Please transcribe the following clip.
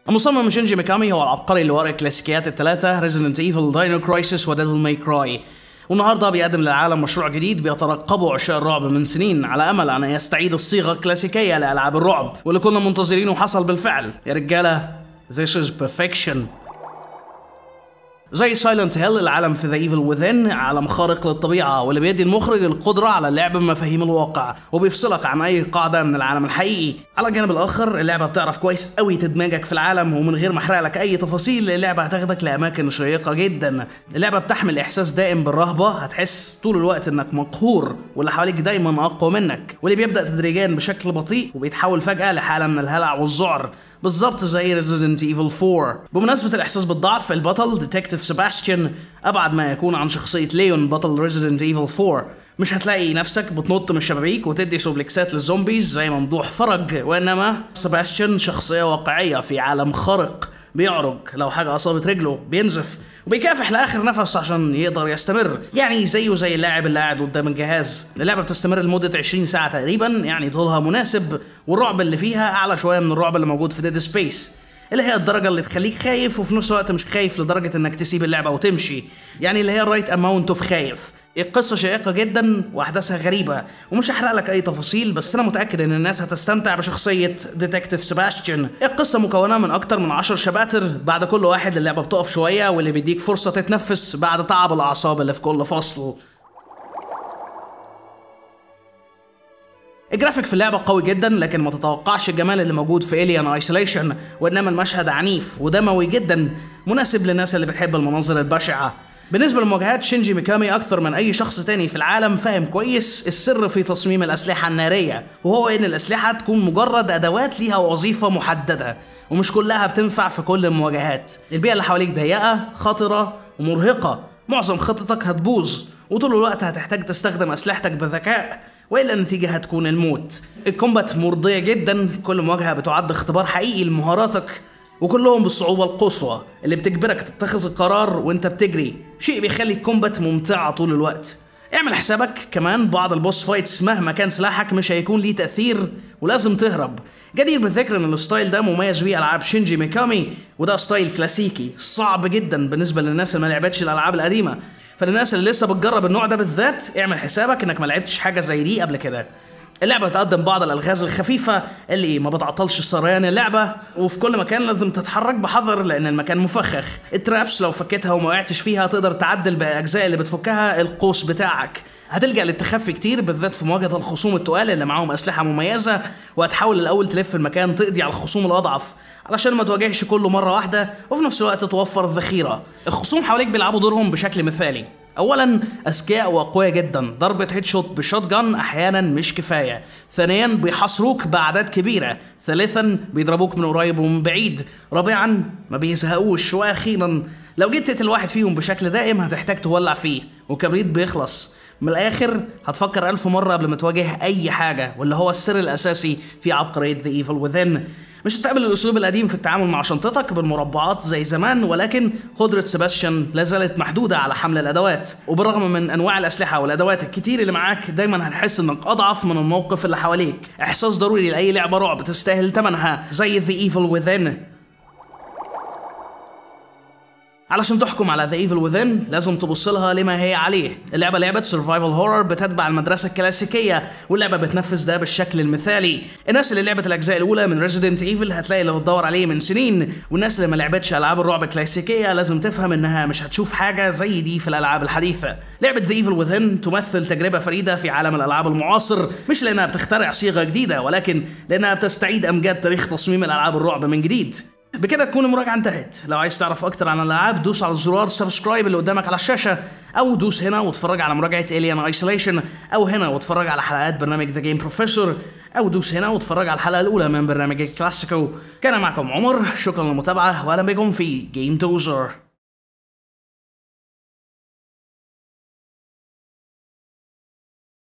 المصمم شينجي ميكامي هو العبقري اللي ورا الكلاسيكيات الثلاثة ريزيدنت ايفل داينو كرايسيس وديفل ماي كراي والنهارده بيقدم للعالم مشروع جديد بيترقبه عشاق الرعب من سنين على امل ان يستعيد الصيغه الكلاسيكيه لالعاب الرعب واللي كنا منتظرينه حصل بالفعل يا رجاله This is perfection زي سايلنت هيل العالم في ذا ايفل وذين عالم خارق للطبيعه واللي بيدي المخرج القدره على اللعب بمفاهيم الواقع وبيفصلك عن اي قاعده من العالم الحقيقي على الجانب الاخر اللعبه بتعرف كويس قوي تدمجك في العالم ومن غير ما احرق لك اي تفاصيل اللعبه هتاخدك لاماكن شيقه جدا اللعبه بتحمل احساس دائم بالرهبه هتحس طول الوقت انك مقهور واللي حواليك دايما اقوى منك واللي بيبدا تدريجيا بشكل بطيء وبيتحول فجاه لحاله من الهلع والذعر بالظبط زي ريزيدنت ايفل 4 بمناسبه الاحساس بالضعف البطل ديتكتيف سيباستيان ابعد ما يكون عن شخصيه ليون بطل ريزيدنت ايفل 4 مش هتلاقي نفسك بتنط من الشبابيك وتدي سوبلكسات للزومبيز زي ممدوح فرج وانما سيباستيان شخصيه واقعيه في عالم خارق بيعرج لو حاجة أصابت رجله بينزف وبيكافح لآخر نفس عشان يقدر يستمر يعني زيه زي اللاعب اللي قاعد قدام الجهاز اللعبة بتستمر لمدة 20 ساعة تقريبا يعني طولها مناسب والرعب اللي فيها أعلى شوية من الرعب اللي موجود في ديد سبيس اللي هي الدرجة اللي تخليك خايف وفي نفس الوقت مش خايف لدرجة انك تسيب اللعبة وتمشي يعني اللي هي الرايت اماونت اوف خايف القصة شيقة جدا واحداثها غريبة ومش هحرق لك اي تفاصيل بس انا متأكد ان الناس هتستمتع بشخصية ديتكتيف سيباستيان القصة مكونة من اكتر من عشر شباتر بعد كل واحد اللعبة بتقف شوية واللي بيديك فرصة تتنفس بعد تعب الاعصاب اللي في كل فصل الجرافيك في اللعبة قوي جدا لكن ما تتوقعش الجمال اللي موجود في الين ايسوليشن وانما المشهد عنيف ودموي جدا مناسب للناس اللي بتحب المناظر البشعة بالنسبة لمواجهات شينجي ميكامي أكثر من أي شخص تاني في العالم فاهم كويس السر في تصميم الأسلحة النارية وهو إن الأسلحة تكون مجرد أدوات ليها وظيفة محددة ومش كلها بتنفع في كل المواجهات البيئة اللي حواليك ضيقة خطرة ومرهقة معظم خطتك هتبوظ وطول الوقت هتحتاج تستخدم أسلحتك بذكاء والا النتيجه هتكون الموت الكومبات مرضيه جدا كل مواجهه بتعد اختبار حقيقي لمهاراتك وكلهم بالصعوبة القصوى اللي بتجبرك تتخذ القرار وانت بتجري شيء بيخلي الكومبات ممتعة طول الوقت اعمل حسابك كمان بعض البوس فايتس مهما كان سلاحك مش هيكون ليه تأثير ولازم تهرب جدير بالذكر ان الستايل ده مميز بيه العاب شينجي ميكامي وده ستايل كلاسيكي صعب جدا بالنسبة للناس اللي ما لعبتش الالعاب القديمة فللناس اللي لسه بتجرب النوع ده بالذات اعمل حسابك انك ما لعبتش حاجة زي دي قبل كده اللعبة بتقدم بعض الألغاز الخفيفة اللي ما بتعطلش سريان اللعبة وفي كل مكان لازم تتحرك بحذر لأن المكان مفخخ الترابس لو فكيتها وما وقعتش فيها تقدر تعدل باقي الأجزاء اللي بتفكها القوس بتاعك هتلجأ للتخفي كتير بالذات في مواجهة الخصوم التقال اللي معاهم أسلحة مميزة وهتحاول الأول تلف المكان تقضي على الخصوم الأضعف علشان ما تواجهش كله مرة واحدة وفي نفس الوقت توفر الذخيرة الخصوم حواليك بيلعبوا دورهم بشكل مثالي اولا اذكياء واقوياء جدا ضربه هيد شوت بشوت جان احيانا مش كفايه ثانيا بيحاصروك باعداد كبيره ثالثا بيضربوك من قريب ومن بعيد رابعا ما بيزهقوش واخيرا لو جيت تقتل واحد فيهم بشكل دائم هتحتاج تولع فيه وكبريت بيخلص من الاخر هتفكر ألف مرة قبل ما تواجه أي حاجة واللي هو السر الأساسي في عبقرية ذا ايفل وذن مش هتقبل الأسلوب القديم في التعامل مع شنطتك بالمربعات زي زمان ولكن قدرة سيباستيان لا زالت محدودة على حمل الأدوات وبالرغم من أنواع الأسلحة والأدوات الكتير اللي معاك دايما هتحس إنك أضعف من الموقف اللي حواليك إحساس ضروري لأي لعبة رعب تستاهل ثمنها زي ذا ايفل وذن علشان تحكم على ذا ايفل وذن لازم تبص لها لما هي عليه اللعبه لعبه سرفايفل هورر بتتبع المدرسه الكلاسيكيه واللعبه بتنفذ ده بالشكل المثالي الناس اللي لعبت الاجزاء الاولى من ريزيدنت ايفل هتلاقي اللي بتدور عليه من سنين والناس اللي ما لعبتش العاب الرعب الكلاسيكيه لازم تفهم انها مش هتشوف حاجه زي دي في الالعاب الحديثه لعبه ذا ايفل وذن تمثل تجربه فريده في عالم الالعاب المعاصر مش لانها بتخترع صيغه جديده ولكن لانها بتستعيد امجاد تاريخ تصميم الالعاب الرعب من جديد بكده تكون المراجعة انتهت لو عايز تعرف اكتر عن الالعاب دوس على زرار سبسكرايب اللي قدامك على الشاشة او دوس هنا واتفرج على مراجعة Alien Isolation او هنا واتفرج على حلقات برنامج ذا جيم بروفيسور او دوس هنا واتفرج على الحلقة الاولى من برنامج الكلاسيكو كان معكم عمر شكرا للمتابعة واهلا بكم في جيم توزر